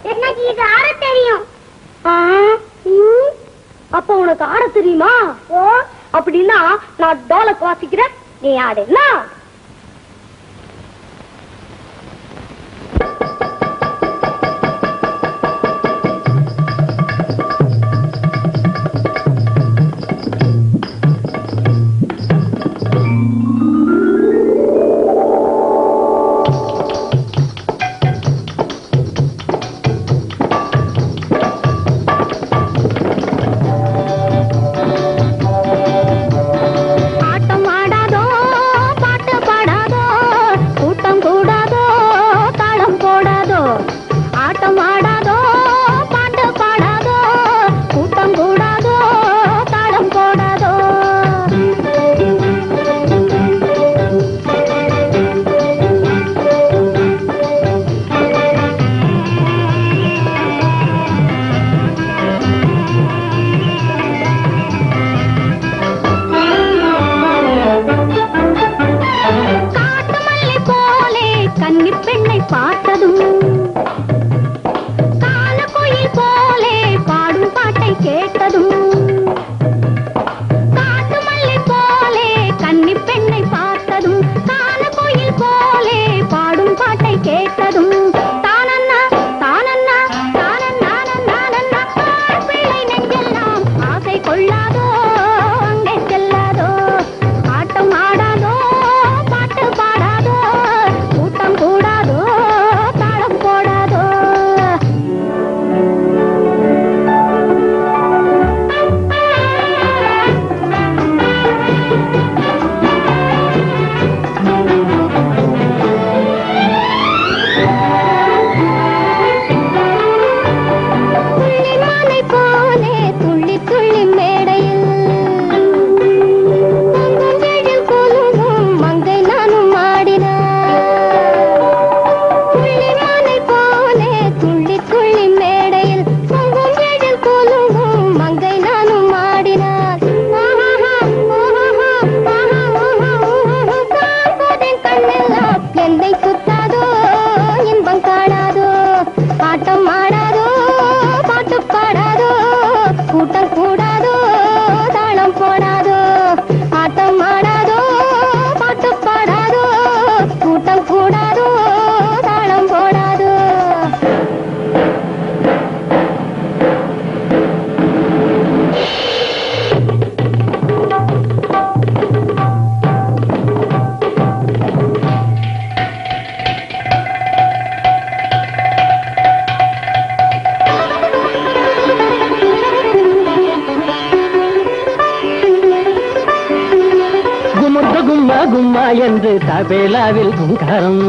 எனக்கு இது ஆட தெரியும் அப்ப உனக்கு ஆட தெரியுமா ஓ அப்படின்னா நான் டோலக் வாசிக்கிறேன் நீ ஆடு என்ன ஆட்டம் ஆடாதோ பாட்டு பாடாதோ கூட்டம் கூடாதோ தாளம் போடாதோ ஆட்டம் ஆடாதோ பாட்டு பாடாதோ கூட்டம் கூடாதோ தாளம் போடாதோ காட்டு மல்லி போலே கன்னி பெண்ணை பார்த்ததும் காலக்குயில் போலே பாடும் பாட்டை கேட்டதும் காட்டு மல்லி போலே கன்னி பெண்ணை பார்த்ததும் காலக்குயில் போலே பாடும் பாட்டை கேட்டதும் தானண்ணா தானண்ணா தானண்ணா நானண்ணா ஆண் பிள்ளை நெஞ்செல்லாம் ஆசை கொள்ளாதோ அங்கே செல்லாதோ ஆட்டம் ஆடாதோ பாட்டு பாடாதோ கூட்டம் கூடாதோ தாளம் போடாதோ துள்ளி மாலை போலே துள்ளி துள்ளி மேடையில் பூங்குழலில் குலுங்கும் மங்கை நானும் ஆடினார் துள்ளி மாலை போலே துள்ளி துள்ளி மேடையில் பூங்குழலில் குலுங்கும் மங்கை நானும் ஆடினார் ஆஹாஹா, ஆஹாஹா, ஆஹா, ஆஹா, ஆஹா, காண்பதென் கண்ணெல்லாம் எந்தை சுத்தாதோ இன்பம் காணாதோ ஆட்டம் ஆடாதோ பாட்டு பாடாதோ கூட்டம் கூடாதோ தாளம் போடாதோ ஆட்டம் ஆடாதோ பாட்டு பாடாதோ கூட்டம் கூடாதோ தாளம் போடாதோ குமுர்த கும்மா கும்மா என்று தபேலாவில் குங்காரம்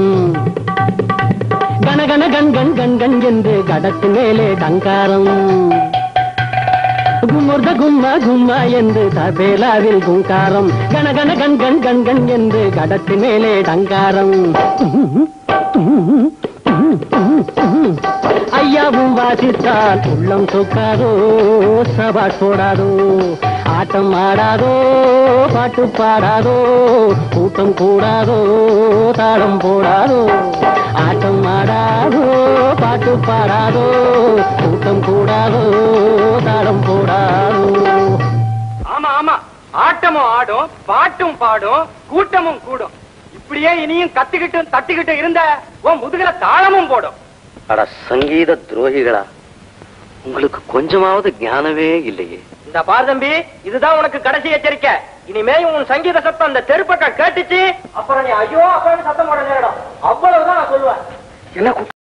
கனகன கண் கண் கண் கண் என்று கடத்து மேலே டங்காரம் குமுர்த கும்மா கும்மா என்று தபேலாவில் குங்காரம் கனகன கண் கண் கண் கண் என்று கடத்து மேலே டங்காரம் ஐயாவும் வாசித்தால் உள்ளம் சொக்காதோ சபாட் போடாதோ ஆட்டம் ஆடாதோ பாட்டு பாடாதோ கூட்டம் கூடாதோ தாளம் போடாதோ ஆட்டம் ஆடாதோ பாட்டு பாடாதோ கூட்டம் கூடாதோ தாளம் போடாதோ ஆமா ஆமா ஆட்டமும் ஆடும் பாட்டும் பாடும் கூட்டமும் கூடும் இப்படியே இனியும் கத்திக்கிட்டும் தட்டிக்கிட்டும் இருந்த உன் முதுகுல தாளமும் போடும் அட சங்கீத துரோகிகளா உங்களுக்கு கொஞ்சமாவது ஞானமே இல்லையே இந்த பார் தம்பி இதுதான் உனக்கு கடைசி எச்சரிக்கை இனிமே உன் சங்கீத சத்தம் அந்த தெருப்பக்கம் கேட்டுச்சு அப்புறம் நீ ஐயோ அப்படின்னு சத்தம் போட நேரிடும் அவ்வளவுதான் நான் சொல்லுவேன் என்ன